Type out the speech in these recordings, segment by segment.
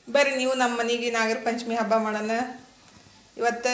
ಬರ್ರಿ ನೀವು ನಮ್ಮ ಮನೆಗೆ ನಾಗರ ಪಂಚಮಿ ಹಬ್ಬ ಮಾಡೋಣ ಇವತ್ತು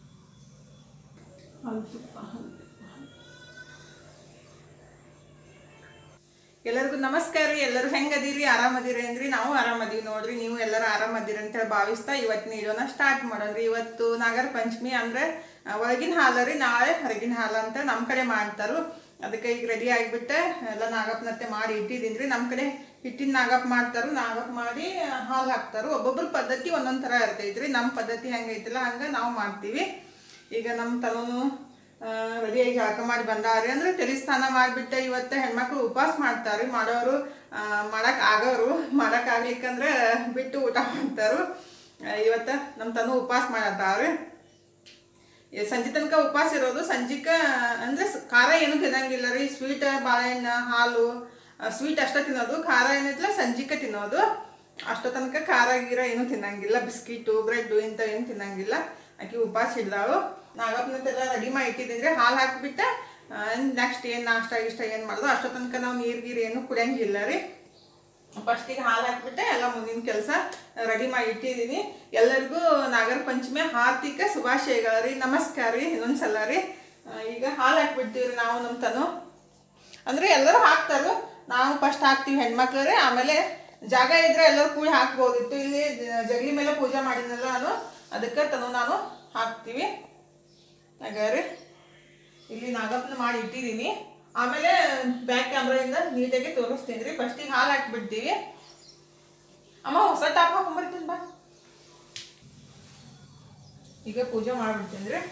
ಎಲ್ಲರಿಗೂ ನಮಸ್ಕಾರ ರೀ ಎಲ್ಲರೂ ಹೆಂಗದೀರಿ ಆರಾಮದಿರಿ ಅಂದ್ರಿ ನಾವು ಆರಾಮದೀವಿ ನೋಡ್ರಿ ನೀವು ಎಲ್ಲರೂ ಆರಾಮದಿರಿ ಅಂತೇಳಿ ಭಾವಿಸ್ತಾ ಇವತ್ತಿನ ವಿಡಿಯೋನ ಸ್ಟಾರ್ಟ್ ಮಾಡೋಣ್ರಿ ಇವತ್ತು ನಾಗರ ಪಂಚಮಿ ಅಂದ್ರೆ ಆ, ಒಳಗಿನ ಹಾಲು ರೀ ನಾಳೆ ಹೊರಗಿನ ಹಾಲು ಅಂತ ನಮ್ಮ ಕಡೆ ಮಾಡ್ತಾರು ಅದಕ್ಕೆ ಈಗ ರೆಡಿ ಆಗಿಬಿಟ್ಟೆ ಎಲ್ಲ ನಾಗಪ್ಪನತ್ತೆ ಮಾಡಿ ಇಟ್ಟಿದ್ದೀನಿ ರೀ ನಮ್ಮ ಕಡೆ ಹಿಟ್ಟಿನ ನಾಗಪ್ಪ ಮಾಡ್ತಾರು ನಾಗಪ್ಪ ಮಾಡಿ ಹಾಲು ಹಾಕ್ತಾರು ಒಬ್ಬೊಬ್ಬರ ಪದ್ಧತಿ ಒಂದೊಂದು ಥರ ಇರ್ತೈತ್ರಿ ನಮ್ಮ ಪದ್ಧತಿ ಹೆಂಗೈತಿಲ್ಲ ಹಂಗೆ ನಾವು ಮಾಡ್ತೀವಿ ಈಗ ನಮ್ಮ ತನೂ ರೆಡಿಯಾಗಿ ಜಳಕ ಮಾಡಿ ಬಂದಾರಿ ಅಂದ್ರೆ ತಲೆ ಸ್ನಾನ ಮಾಡಿಬಿಟ್ಟು ಇವತ್ತು ಹೆಣ್ಮಕ್ಳು ಉಪವಾಸ ಮಾಡ್ತಾರೆ ಮಾಡೋರು ಆ, ಮಾಡಕ್ ಆಗೋರು ಮಾಡಕ್ ಆಗ್ಲಿಕ್ಕಂದ್ರೆ ಬಿಟ್ಟು ಊಟ ಮಾಡ್ತಾರು ಆ, ಇವತ್ತ ನಮ್ಮ ತನು ಉಪವಾಸ ಮಾಡತ್ತಾವ್ರಿ ಈ ಸಂಜೆ ತನಕ ಉಪವಾಸ ಇರೋದು ಸಂಜಿಕ ಅಂದ್ರೆ ಸ್- ಖಾರ ಏನು ತಿನ್ನಂಗಿಲ್ಲ ರೀ ಸ್ವೀಟ್ ಬಾಳೆಹಣ್ಣು ಹಾಲು ಸ್ವೀಟ್ ಅಷ್ಟ ತಿನ್ನೋದು ಖಾರ ಏನಿಲ್ಲ ಸಂಜಿಕ ತಿನ್ನೋದು ಅಷ್ಟ ತನಕ ಖಾರ ಗೀರ ಏನು ತಿನ್ನಂಗಿಲ್ಲ ಬಿಸ್ಕಿಟು ಬ್ರೆಡ್ಡು ಇಂಥ ಏನು ತಿನ್ನಂಗಿಲ್ಲ ಆಕಿ ಉಪವಾಸ ಹಿಡ್ದಾವು ನಾಗಪ್ಪನತ್ತೆಲ್ಲ ರೆಡಿ ಮಾಡಿ ಇಟ್ಟಿದ್ದೀನಿ ಹಾಲು ಹಾಕ್ಬಿಟ್ಟ ನೆಕ್ಸ್ಟ್ ಏನು ನಾಷ್ಟ ಇಷ್ಟ ಏನು ಮಾಡೋದು ಅಷ್ಟೋ ತನಕ ನಾವು ನೀರು ಗೀರು ಏನು ಕುಡಿಯಂಗಿಲ್ಲ ರೀ ಫಸ್ಟಿಗೆ ಹಾಲು ಹಾಕ್ಬಿಟ್ಟೆ ಎಲ್ಲ ಮುಂದಿನ ಕೆಲಸ ರೆಡಿ ಮಾಡಿ ಇಟ್ಟಿದ್ದೀನಿ ಎಲ್ಲರಿಗೂ ನಾಗರ ಪಂಚಮಿ ಹಾರ್ದಿಕ ಶುಭಾಶಯಗಳು ರೀ ನಮಸ್ಕಾರ ರೀ ಇನ್ನೊಂದ್ಸಲ ರೀ ಆ, ಈಗ ಹಾಲು ಹಾಕ್ಬಿಡ್ತೀವಿ ರೀ ನಾವು ನಮ್ಮ ತನು ಅಂದರೆ ಎಲ್ಲರೂ ಹಾಕ್ತಾರು ನಾವು ಫಸ್ಟ್ ಹಾಕ್ತೀವಿ ಹೆಣ್ಮಕ್ಳು ರೀ ಆಮೇಲೆ ಜಾಗ ಇದ್ರೆ ಎಲ್ಲರೂ ಕೂಡಿ ಹಾಕ್ಬೋದಿತ್ತು ಇಲ್ಲಿ ಜ- ಜಗಲಿ ಮೇಲೆ ಪೂಜೆ ಮಾಡಿದ್ನಲ್ಲ ನಾನು ಅದಕ್ಕೆ ತನು ನಾನು ಹಾಕ್ತೀವಿ ಹಾಗಾದ್ರೆ ಇಲ್ಲಿ ನಾಗಪ್ಪನ ಮಾಡಿ ಇಟ್ಟಿದ್ದೀನಿ ಆಮೇಲೆ ಬ್ಯಾಕ್ ಕ್ಯಾಮ್ರಾದಿಂದ ನೀಟಾಗಿ ತೋರಿಸ್ತೀನಿ ರೀ ಫಸ್ಟಿಗೆ ಹಾಲು ಹಾಕ್ಬಿಡ್ತೀವಿ ಅಮ್ಮ ಹೊಸ ಟಾಪ್ ಹಾಕೊಂಡ್ಬರ್ತೀನಿ ಬಾ ಈಗ ಪೂಜೆ ಮಾಡ್ಬಿಡ್ತೀನಿ ರೀ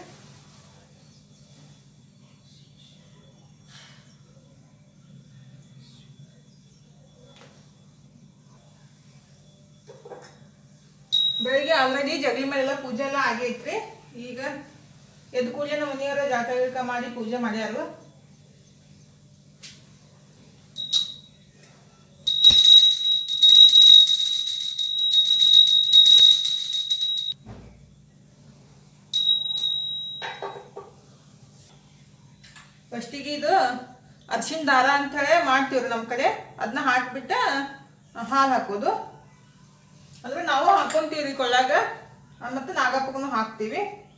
ಬೆಳಿಗ್ಗೆ ಆಲ್ರೆಡಿ ಜಗಲಿ ಮೇಲೆಲ್ಲ ಪೂಜೆ ಎಲ್ಲ ಆಗೈತ್ರಿ ಈಗ ಎದ್ದು ಕೂಡಲೇ ನಮ್ಮ ಮನೆಯವರ ಜಾತ ಗಿಲ್ಕ ಮಾಡಿ ಪೂಜೆ ಮಾಡ್ಯಾರು ಫಸ್ಟಿಗೆ ಇದು ಅರ್ಶಿನ ದಾರ ಅಂತ ಹೇಳಿ ಮಾಡ್ತೀವ್ರಿ ನಮ್ಮ ಕಡೆ ಅದನ್ನ ಹಾಕ್ಬಿಟ್ಟು ಹಾಲು ಹಾಕೋದು ಅಂದ್ರೆ ನಾವು ಹಾಕೊಂತೀವಿ ರೀ ಕೊಳ್ಳಾಗ ಮತ್ತು ನಾಗಪ್ಪಗೂ ಹಾಕ್ತೀವಿ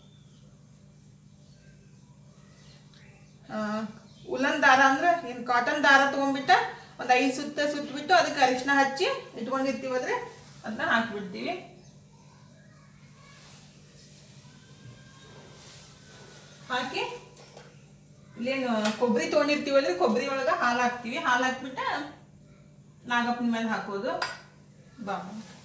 ಆ, ಉಲ್ಲನ್ ದಾರ ಅಂದ್ರೆ ಏನು ಕಾಟನ್ ದಾರ ತೊಗೊಂಡ್ಬಿಟ್ಟ ಒಂದು ಐದು ಸುತ್ತ ಸುತ್ತಬಿಟ್ಟು ಅದಕ್ಕೆ ಅರಿಶಿನ ಹಚ್ಚಿ ಇಟ್ಕೊಂಡಿರ್ತೀವದ್ರೆ ಅದನ್ನ ಹಾಕ್ಬಿಡ್ತೀವಿ ಹಾಕಿ ಇಲ್ಲೇನು ಕೊಬ್ಬರಿ ತೊಗೊಂಡಿರ್ತೀವಲ್ರಿ ಕೊಬ್ಬರಿ ಒಳಗೆ ಹಾಲು ಹಾಕ್ತೀವಿ ಹಾಲು ಹಾಕ್ಬಿಟ್ಟ ನಾಗಪ್ಪನ ಮೇಲೆ ಹಾಕೋದು ಬಾ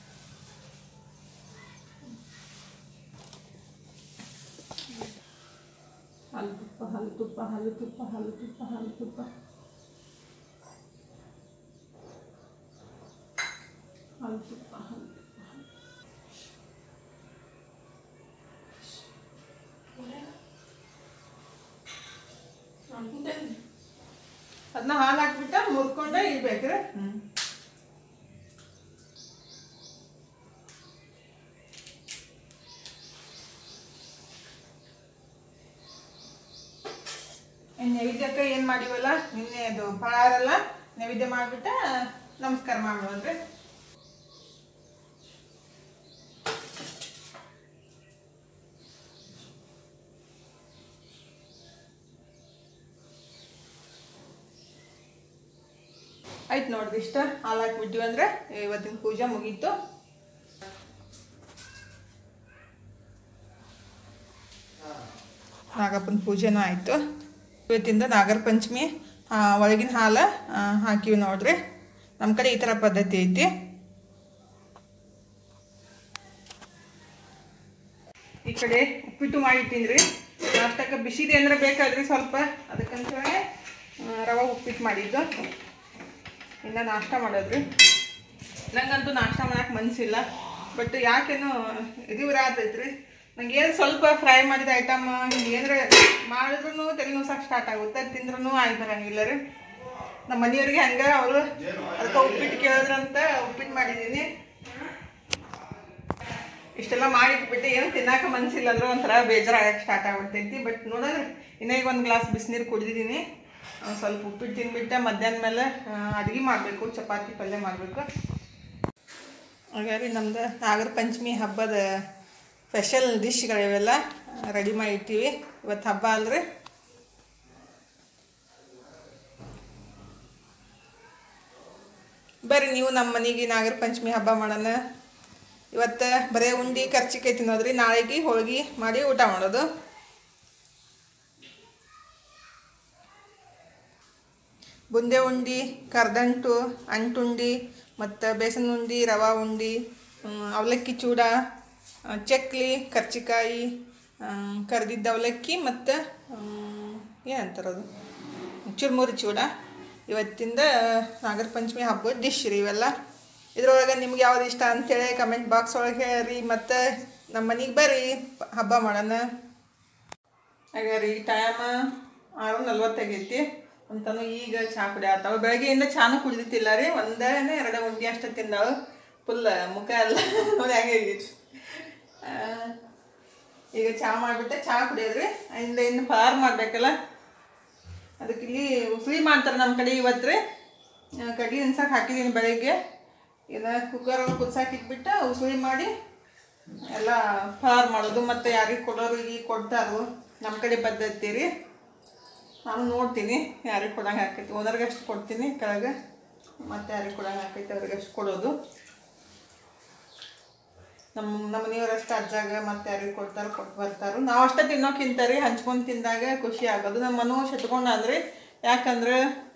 ಹಾಲು ತುಪ್ಪ ಹಾಲು ತುಪ್ಪ ಹಾಲು ತುಪ್ಪ ಹಾಲು ತುಪ್ಪ ಹಾಲು ತುಪ್ಪ ಹಾಲು ತುಪ್ಪ ಹಾಲು ತುಪ್ಪ ಹಾಲು ಅದನ್ನ ಹಾಲು ಹಾಕ್ಬಿಟ್ಟು ಮುರ್ಕೊಂಡೆ ಇಡ್ಬೇಕ್ರಿ ಹ್ಞೂ ಇನ್ನು ನೈವೇದ್ಯಕ್ಕೆ ಏನು ಮಾಡಿವಲ್ಲ ನಿನ್ನೆ ಅದು ಫಳಾರೆಲ್ಲ ನೈವೇದ್ಯ ಮಾಡಿಬಿಟ್ಟು ನಮಸ್ಕಾರ ಮಾಡ್ಬಿಡೋದ್ರಿ ಆಯ್ತು ನೋಡ್ರಿ ಇಷ್ಟ ಹಾಲು ಹಾಕ್ಬಿಟ್ಟಿವಿ ಅಂದ್ರೆ ಇವತ್ತಿನ ಪೂಜೆ ಮುಗೀತು ನಾಗಪ್ಪನ ಪೂಜೆನೂ ಆಯಿತು ಇವತ್ತಿಂದ ನಾಗರ ಪಂಚಮಿ ಆ, ಒಳಗಿನ ಹಾಲು ಆ, ಹಾಕಿವಿ ನೋಡ್ರಿ ನಮ್ಮ ಕಡೆ ಈ ಥರ ಪದ್ಧತಿ ಐತಿ ಈ ಕಡೆ ಉಪ್ಪಿಟ್ಟು ಮಾಡಿಟ್ಟಿನಿ ರೀ ನಾಷ್ಟಕ್ಕೆ ಬಿಸಿದೆ ಅಂದ್ರೆ ಬೇಕಾದ್ರಿ ಸ್ವಲ್ಪ ಅದಕ್ಕಂತೇಳಿ ಆ, ರವೆ ಉಪ್ಪಿಟ್ಟು ಮಾಡಿದ್ದು ಇನ್ನು ನಾಷ್ಟ ಮಾಡೋದ್ರಿ ನಂಗಂತೂ ನಾಷ್ಟ ಮಾಡಕ್ಕೆ ಮನಸ್ಸಿಲ್ಲ ಬಟ್ ಯಾಕೇನು ಇದು ಆತೈತ್ರಿ ನಂಗೆ ಏನು ಸ್ವಲ್ಪ ಫ್ರೈ ಮಾಡಿದ ಐಟಮ್ ಏನಾರ ಮಾಡಿದ್ರು ತಲೆ ನೋಸಕ್ಕೆ ಸ್ಟಾರ್ಟ್ ಆಗುತ್ತೆ ತಿಂದ್ರೂ ಆಗಿ ಬರಂಗಿಲ್ಲ ರೀ ನಮ್ಮ ಮನೆಯವ್ರಿಗೆ ಹಂಗೆ ಅವರು ಅದಕ್ಕೆ ಉಪ್ಪಿಟ್ಟು ಕೇಳಿದ್ರಂತ ಉಪ್ಪಿಟ್ಟು ಮಾಡಿದ್ದೀನಿ ಇಷ್ಟೆಲ್ಲ ಮಾಡಿಟ್ಬಿಟ್ಟು ಏನು ತಿನ್ನಾಕ ಮನಸ್ಸಿಲ್ಲ ಅಂದ್ರೆ ಒಂಥರ ಬೇಜಾರಾಗಕ್ಕೆ ಸ್ಟಾರ್ಟ್ ಆಗ್ಬಿಡ್ತೈತಿ ಬಟ್ ನೋಡೋಣ ಇನ್ನೂ ಈಗ ಒಂದು ಗ್ಲಾಸ್ ಬಿಸಿನೀರು ಕುಡಿದಿದ್ದೀನಿ ಒಂದ್ ಸ್ವಲ್ಪ ಉಪ್ಪಿಟ್ಟು ತಿನ್ಬಿಟ್ಟೆ ಮಧ್ಯಾಹ್ನ ಮೇಲೆ ಅಡುಗೆ ಮಾಡಬೇಕು ಚಪಾತಿ ಪಲ್ಯ ಮಾಡಬೇಕು ಹಾಗಾದ್ರೆ ನಮ್ದು ನಾಗರ ಪಂಚಮಿ ಹಬ್ಬದ ಸ್ಪೆಷಲ್ ಡಿಶ್ಗಳಿವೆಲ್ಲ ರೆಡಿ ಮಾಡಿ ಇಟ್ಟಿವಿ ಇವತ್ತು ಹಬ್ಬ ಅಲ್ರಿ ಬರ್ರಿ ನೀವು ನಮ್ಮ ಮನೆಗೆ ನಾಗರ ಪಂಚಮಿ ಹಬ್ಬ ಮಾಡೋಣ ಇವತ್ತು ಬರೀ ಉಂಡಿ ಕರ್ಚಿಕಾಯಿ ತಿನ್ನೋದ್ರಿ ನಾಳೆಗೆ ಹೋಳ್ಗೆ ಮಾಡಿ ಊಟ ಮಾಡೋದು ಬುಂದೆ ಉಂಡಿ ಕರ್ದಂಟು ಅಂಟುಂಡಿ ಮತ್ತು ಬೇಸನ್ ಉಂಡಿ ರವಾ ಉಂಡಿ ಹ್ಮ್, ಅವಲಕ್ಕಿ ಚೂಡ ಆ, ಚಕ್ಲಿ ಕರ್ಚಿಕಾಯಿ ಕರ್ದಿದ್ದ ಅವಲಕ್ಕಿ ಮತ್ತು ಏನಂತಾರದು ಚುರ್ಮುರಿ ಚೂಡ ಇವತ್ತಿಂದ ನಾಗರ ಪಂಚಮಿ ಹಬ್ಬದ ಡಿಶ್ ರೀ ಇವೆಲ್ಲ ಇದ್ರೊಳಗೆ ನಿಮ್ಗೆ ಯಾವ್ದು ಇಷ್ಟ ಅಂತೇಳಿ ಕಮೆಂಟ್ ಬಾಕ್ಸ್ ಒಳಗೆ ಹೇಳ್ರಿ ಮತ್ತು ನಮ್ಮ ಮನೆಗೆ ಬರ್ರಿ ಹಬ್ಬ ಮಾಡೋಣ ಆಗ ರೀ ಟೈಮ್ ಆರು ನಲ್ವತ್ತಾಗೈತಿ ಅಂತಾನು ಈಗ ಚಹಾ ಕುಡಿಯತ್ತಾವ ಬೆಳಗ್ಗೆಯಿಂದ ಚಾನು ಕುಡಿದಿತ್ತಿಲ್ಲ ರೀ ಒಂದೇನೆ ಎರಡು ಉಂಡಿ ಅಷ್ಟೇ ತಿಂದಾವು ಫುಲ್ ಮುಖ ಎಲ್ಲ ಆಗೈತಿ ಈಗ ಚಹಾ ಮಾಡಿಬಿಟ್ಟೆ ಚಹಾ ಕುಡಿಯೋದ್ರಿ ಇಂದ ಇನ್ನು ಫಲಾರ್ ಮಾಡಬೇಕಲ್ಲ ಅದಕ್ಕೆ ಇಲ್ಲಿ ಉಸುಳಿ ಮಾಡ್ತಾರೆ ನಮ್ಮ ಕಡೆ ಇವತ್ತು ರೀ ಕಡ್ಲಿ ನೆನ್ಸಕ್ಕೆ ಹಾಕಿದ್ದೀನಿ ಬೆಳಗ್ಗೆ ಇದನ್ನ ಕುಕ್ಕರ್ ಕುದ್ಸಕ್ಕೆ ಇಟ್ಬಿಟ್ಟು ಉಸುಳಿ ಮಾಡಿ ಎಲ್ಲ ಫಲಾರ್ ಮಾಡೋದು ಮತ್ತು ಯಾರಿಗೆ ಕೊಡೋರಿಗೆ ಕೊಡ್ತಾರೋ ನಮ್ಮ ಕಡೆ ಪದ್ಧತಿ ರೀ ನಾನು ನೋಡ್ತೀನಿ ಯಾರಿಗೆ ಕೊಡಂಗೆ ಆಕೈತಿ ಓನರ್ಗೆ ಅಷ್ಟು ಕೊಡ್ತೀನಿ ಕೆಳಗೆ ಮತ್ತು ಯಾರಿಗೆ ಕೊಡಂಗೆ ಆಕೈತಿ ಅವ್ರಿಗೆ ಅಷ್ಟು ಕೊಡೋದು ನಮ್ಮ ನಮ್ಮ ಮನೆಯವ್ರಷ್ಟು ಅಜ್ಜಾಗ ಮತ್ತು ಯಾರಿಗೆ ಕೊಡ್ತಾರೋ ಕೊಟ್ಟು ಬರ್ತಾರೋ ನಾವು ಅಷ್ಟೇ ತಿನ್ನೋಕ್ಕಿಂತ ರೀ ಹಂಚ್ಕೊಂಡು ತಿಂದಾಗ ಖುಷಿ ಆಗೋದು ನಮ್ಮ ಮನು ಶಟ್ಕೊಂಡ ಅಂದ್ರೆ ಯಾಕಂದ್ರೆ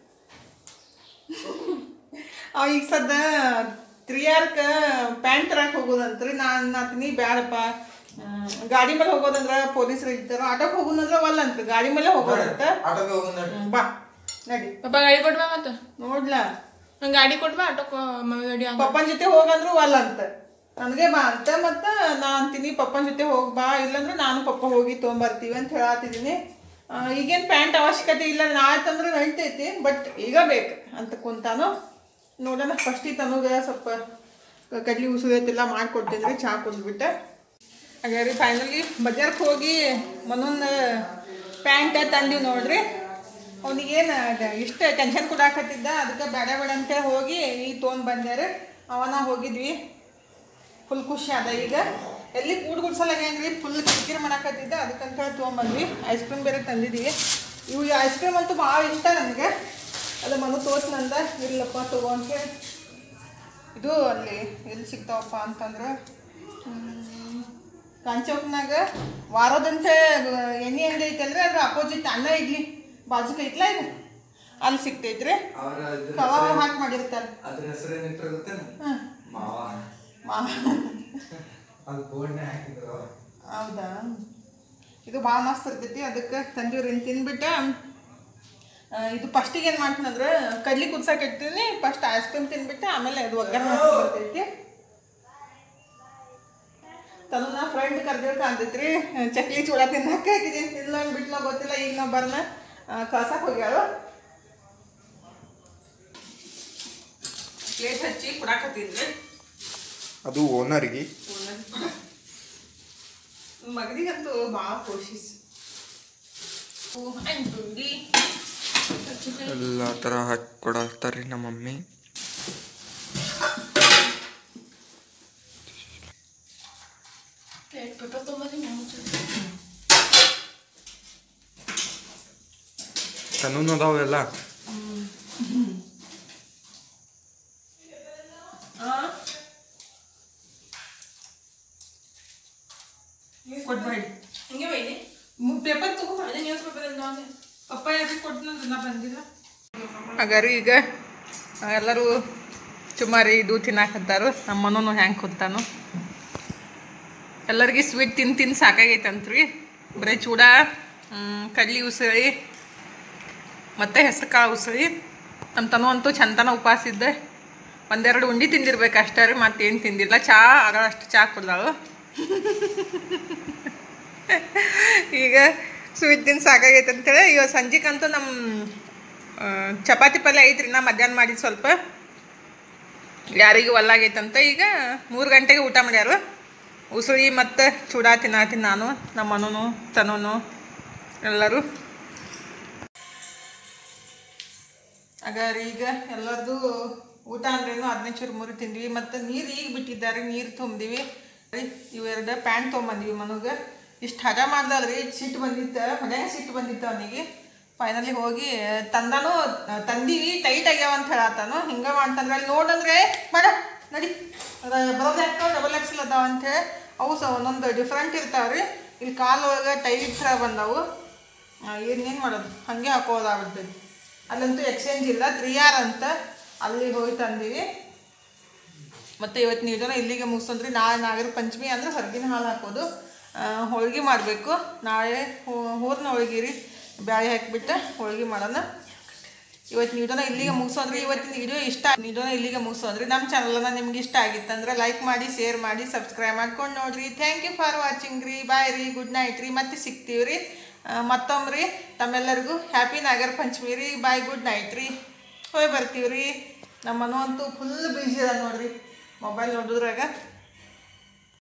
ಅವ ಈಗ ಸದ್ದ ತ್ರಿಯಾರ್ಕ ಪ್ಯಾಂಟ್ ತರಕ್ಕೆ ಹೋಗೋದಂತ್ರಿ ನಾನು ನಾತಿನಿ ಬ್ಯಾಡಪ್ಪ ಹ್ಮ್, ಗಾಡಿ ಮೇಲೆ ಹೋಗೋದಂದ್ರ ಪೊಲೀಸರು ಇರ್ತಾರ ಆಟೋಕ್ಕೆ ಹೋಗೋದಂದ್ರ ಒಲ್ಲ ಅಂತ್ರಿ ಗಾಡಿ ಮೇಲೆ ಹೋಗೋದಂತ ಆಟೋಗೆ ಹೋಗೋಣ ಹ್ಮ್, ಬಾ ನಡಿ ಪಪ್ಪ ಗಾಡಿ ಕೊಡ್ಬಾ ಮತ್ತ ನೋಡ್ಲಾ ನಂಗೆ ಗಾಡಿ ಕೊಡ್ಬಾ ಆಟೋ ಮಮ್ಮಿ ಗಾಡಿ ಹಂಗ ಪಪ್ಪನ ಜೊತೆ ಹೋಗಂದ್ರು ಅಲ್ಲ ಅಂತ ನನಗೆ ಬಾ ಅಂತ ಮತ್ತು ನಾ ಅಂತೀನಿ ಪಪ್ಪನ ಜೊತೆ ಹೋಗಿ ಬಾ ಇಲ್ಲಾಂದ್ರೆ ನಾನು ಪಪ್ಪ ಹೋಗಿ ತೊಗೊಂಬರ್ತೀವಿ ಅಂತ ಹೇಳತ್ತಿದ್ದೀನಿ ಈಗೇನು ಪ್ಯಾಂಟ್ ಅವಶ್ಯಕತೆ ಇಲ್ಲ ನಾಳೆ ತಂದ್ರೆ ನಡಿತೈತಿ ಬಟ್ ಈಗ ಬೇಕು ಅಂತ ಕುಂತಾನು ನೋಡೋಣ ಫಸ್ಟಿಗೆ ತನಗೆ ಸ್ವಲ್ಪ ಕಡ್ಲಿ ಉಸುಳೆಲ್ಲ ಮಾಡ್ಕೊಡ್ತೀನಿ ರೀ ಚಹಾ ಕುಡಿದ್ಬಿಟ್ಟೆ ಹಾಗಾದ್ರೆ ಫೈನಲಿ ಬಜಾರ್ಗೆ ಹೋಗಿ ಮನೊಂದು ಪ್ಯಾಂಟ್ ತಂದೀವಿ ನೋಡ್ರಿ ಅವನಿಗೇನು ಇಷ್ಟ ಟೆನ್ಷನ್ ಕೊಡಾಕತ್ತಿದ್ದ ಅದಕ್ಕೆ ಬೇಡ ಬೇಡ ಅಂತೇಳಿ ಹೋಗಿ ಈಗ ತೊಗೊಂಡು ಬಂದ್ಯಾರ ಅವನ ಹೋಗಿದ್ವಿ ಫುಲ್ ಖುಷಿ ಅದ ಈಗ ಎಲ್ಲಿ ಕೂಡ್ ಗುಡ್ಸಲಾಗೇನ್ರಿ ಫುಲ್ ಕಿರಿಕಿರಿ ಮಾಡಾಕತ್ತಿದ್ದ ಅದಕ್ಕಂತ ಹೇಳಿ ತೊಗೊಂಬಂದ್ವಿ ಐಸ್ ಕ್ರೀಮ್ ಬೇರೆ ತಂದಿದ್ದೀವಿ ಇವು ಐಸ್ ಕ್ರೀಮ್ ಅಂತೂ ಭಾಳ ಇಷ್ಟ ನನಗೆ ಅದು ಮಗು ತೋರ್ಸ್ನಂದ ಇಲ್ಲಪ್ಪ ತಗೋ ಅಂತೇಳಿ ಇದು ಅಲ್ಲಿ ಎಲ್ಲಿ ಸಿಗ್ತಾವಪ್ಪ ಅಂತಂದ್ರೆ ಹ್ಮ್, ಕಾಂಚೌಕ್ನಾಗ ವಾರದಂತೆ ಎಣ್ಣೆ ಅಂಗಡಿ ಐತಲ್ರಿ ಅದ್ರ ಅಪೋಸಿಟ್ ಅನ್ನ ಇಡ್ಲಿ ಬಾಜುಕ ಐತ್ಲ ಇದು ಅಲ್ಲಿ ಸಿಗ್ತೈತ್ರಿ ಅವರ ಕಬಾಬ್ ಹಾಕಿ ಮಾಡಿರ್ತಾರೆ ಅದ್ರ ಹೆಸರೇನು ಇಟ್ಟರೆ ಗೊತ್ತೇನು ಹ್ಮ್. ಮಾವ ಮಾ ಅದು ಬೋರ್ಡ್ನೇ ಹಾಕಿದ್ರು ಅವ್ರು. ಹೌದಾ ಇದು ಭಾಳ ಮಸ್ತ್ ಇರ್ತೈತಿ ಅದಕ್ಕೆ ತಂದೀವ್ರಿ ತಿಂದ್ಬಿಟ್ಟು ಆ, ಇದು ಫಸ್ಟಿಗೆ ಏನು ಮಾಡ್ತೀನಂದ್ರೆ ಕಡ್ಲಿ ಕುದ್ಸಕ್ಕೆ ಇಡ್ತೀನಿ ಫಸ್ಟ್ ಐಸ್ ಕ್ರೀಮ್ ತಿಂದ್ಬಿಟ್ಟು ಆಮೇಲೆ ಅದು ಒಗ್ಗರಣೆ ಹಾಕಿ ಬರ್ತೈತಿ ತನ್ನ ನಾ ಫ್ರೆಂಡ್ ಕರ್ದಿರ್ಕ ಅಂದೈತ್ರಿ ಚಕ್ಲಿ ಚೂಡ ತಿನ್ನಕ್ಕೆ ಹಾಕಿದ್ದೀನಿ ಇಲ್ಲ ಬಿಟ್ಲ ಗೊತ್ತಿಲ್ಲ ಈಗ ನಾವು ಬರ್ನ ಕಳ್ಸಕ್ಕೆ ಹೋಗ್ಯಾಳು ಪ್ಲೇಟ್ ಹಚ್ಚಿ ಕುಡಾಕತ್ತಿದ್ರಿ ಅದು ಓನರ್ಗೆ ಮಗನಿಗಂತೂ ಭಾಳ ಕೋಶಿಸ್ ಅಂಟುಂಡಿ ಎಲ್ಲ ಥರ ಹಾಕಿ ಕೊಡತ್ತಾರೆ ನಮ್ಮ ಮಮ್ಮಿ ಪೇಪರ್ ತೊಗೊಂಬಂದಿ ಕಾನೂನು ಅದಾವೆಲ್ಲ ಕೊಟ್ಬೇಡಿ ಹಿಂಗೆ ಬೈದಿ ಪೇಪರ್ ತಗೋ ಅದೇ ನ್ಯೂಸ್ ಪೇಪರ್ ಅಂತ ಅಂದೆ. ಪಪ್ಪ ಯಾಕೆ ಕೊಟ್ಟನಂದ್ರೆ ನಾ ಬಂದಿಲ್ಲ ಹಾಗಾರಿ ಈಗ ಎಲ್ಲರೂ ಚುಮಾರಿ ಇದು ತಿನ್ನಾಕತ್ತಾರು ನಮ್ಮ ಮನೋನು ಹ್ಯಾಂಗೆ ಕೂತಾನು ಎಲ್ಲರಿಗೆ ಸ್ವೀಟ್ ತಿಂದು ತಿಂದು ಸಾಕಾಗೈತಂತ್ರಿ ಬರೀ ಚೂಡ ಹ್ಮ್, ಕಡ್ಲಿ ಉಸಳಿ ಮತ್ತು ಹೆಸ್ರು ಕಾಳು ಉಸಳಿ ನಮ್ಮ ತನು ಅಂತೂ ಚಂದನ ಉಪವಾಸ ಇದ್ದೆ ಒಂದೆರಡು ಉಂಡಿ ತಿಂದಿರ್ಬೇಕು ಅಷ್ಟೇ ರೀ ಮತ್ತೇನು ತಿಂದಿಲ್ಲ ಚಾ ಆಗ ಅಷ್ಟು ಚಾ ಕುಡ್ದಾಳು ಈಗ ಸ್ವೀಟ್ ತಿಂದು ಸಾಕಾಗೈತೆ ಅಂತೇಳಿ ಇವಾಗ ಸಂಜೆಗಂತೂ ನಮ್ಮ ಆ, ಚಪಾತಿ ಪಲ್ಯ ಐತ್ರಿ ನಾ ಮಧ್ಯಾಹ್ನ ಮಾಡಿದ್ದು ಸ್ವಲ್ಪ ಯಾರಿಗೂ ಒಲ್ಲಾಗೈತಂತ ಈಗ ಮೂರು ಗಂಟೆಗೆ ಊಟ ಮಾಡ್ಯಾರು ಉಸುಳಿ ಮತ್ತು ಚೂಡ ತಿನ್ನಾತೀನಿ ನಾನು ನಮ್ಮ ಮನೂ ತನೂನು ಎಲ್ಲರೂ ಹಾಗಾದ್ರೆ ಈಗ ಎಲ್ಲರದು ಊಟ ಅಂದ್ರೇನು ಅದನ್ನೇ ಚುರುಮುರಿ ತಿಂದ್ವಿ ಮತ್ತು ನೀರು ಈಗ ಬಿಟ್ಟಿದ್ದಾರೆ ನೀರು ತುಂಬಿದ್ವಿ ಇವೆರಡು ಪ್ಯಾಂಟ್ ತೊಗೊಂಬಂದ್ವಿ ಮನಗೆ ಇಷ್ಟು ಹಠ ಮಾಡ್ದಲ್ರಿ ಸಿಟ್ಟು ಬಂದಿತ್ತು ಮನ್ಯಾಗ ಸಿಟ್ಟು ಬಂದಿತ್ತು ಅವನಿಗೆ ಫೈನಲಿ ಹೋಗಿ ತಂದಾನು ತಂದೀವಿ ಟೈಟ್ ಆಗ್ಯಾವ ಅಂತ ಹೇಳತ್ತಾನು ಹಿಂಗೆ ಮಾಡ್ತಂದ್ರೆ ಅಲ್ಲಿ ನೋಡಂದ್ರೆ ಮಾಡ ನಡಿ ಬರೋದು ಹಾಕೋ ಡಬಲ್ ಎಕ್ಸಲ್ ಅದಾವ ಅಂತೇಳಿ ಅವು ಸಹ ಒಂದೊಂದು ಡಿಫ್ರೆಂಟ್ ಇರ್ತಾವ್ರಿ ಇಲ್ಲಿ ಕಾಲು ಒಳಗೆ ಟೈಟ್ ಥರ ಬಂದವು ಏನೇನು ಮಾಡೋದು ಹಾಗೆ ಹಾಕೋದಾಗ್ಬಿಡ್ತೈತಿ ಅಲ್ಲಂತೂ ಎಕ್ಸ್ಚೇಂಜ್ ಇಲ್ಲ ತ್ರೀ ಆರ್ ಅಂತ ಅಲ್ಲಿ ಹೋಗಿ ತಂದೀವಿ ಮತ್ತು ಇವತ್ತು ನೀಡೋಣ ಇಲ್ಲಿಗೆ ಮುಗಿಸಂದ್ರಿ ನಾಳೆ ನಾಗರ ಪಂಚಮಿ ಅಂದ್ರೆ ಹೊರಗಿನ ಹಾಲು ಹಾಕೋದು ಹೋಳ್ಗೆ ಮಾಡಬೇಕು ನಾಳೆ ಹೋದ್ನ ಹೋಳ್ಗೆ ರೀ ಬ್ಯಾಳೆ ಹಾಕಿಬಿಟ್ಟು ಹೋಳ್ಗೆ ಮಾಡೋಣ ಇವತ್ತು ನೀಡೋಣ ಇಲ್ಲಿಗೆ ಮುಗಿಸೋದ್ರಿ ಇವತ್ತಿನ ವಿಡಿಯೋ ಇಷ್ಟ ನೀಡೋಣ ಇಲ್ಲಿಗೆ ಮುಗಿಸೋದ್ರಿ ನಮ್ಮ ಚಾನಲನ್ನ ನಿಮ್ಗೆ ಇಷ್ಟ ಆಗಿತ್ತಂದ್ರೆ ಲೈಕ್ ಮಾಡಿ ಶೇರ್ ಮಾಡಿ ಸಬ್ಸ್ಕ್ರೈಬ್ ಮಾಡ್ಕೊಂಡು ನೋಡ್ರಿ ಥ್ಯಾಂಕ್ ಯು ಫಾರ್ ವಾಚಿಂಗ್ ರೀ ಬಾಯ್ ರೀ ಗುಡ್ ನೈಟ್ ರೀ ಮತ್ತೆ ಸಿಗ್ತೀವಿ ರೀ ಮತ್ತೊಮ್ಮೆ ರೀ ತಮ್ಮೆಲ್ಲರಿಗೂ ಹ್ಯಾಪಿ ನಾಗರ ಪಂಚಮಿ ರೀ ಬಾಯ್ ಗುಡ್ ನೈಟ್ ರೀ ಹೋಗಿ ಬರ್ತೀವಿ ರೀ ನಮ್ಮ ಮನು ಅಂತೂ ಫುಲ್ ಬ್ಯುಸಿ ಅದ ನೋಡ್ರಿ ಮೊಬೈಲ್ ನೋಡಿದ್ರಾಗ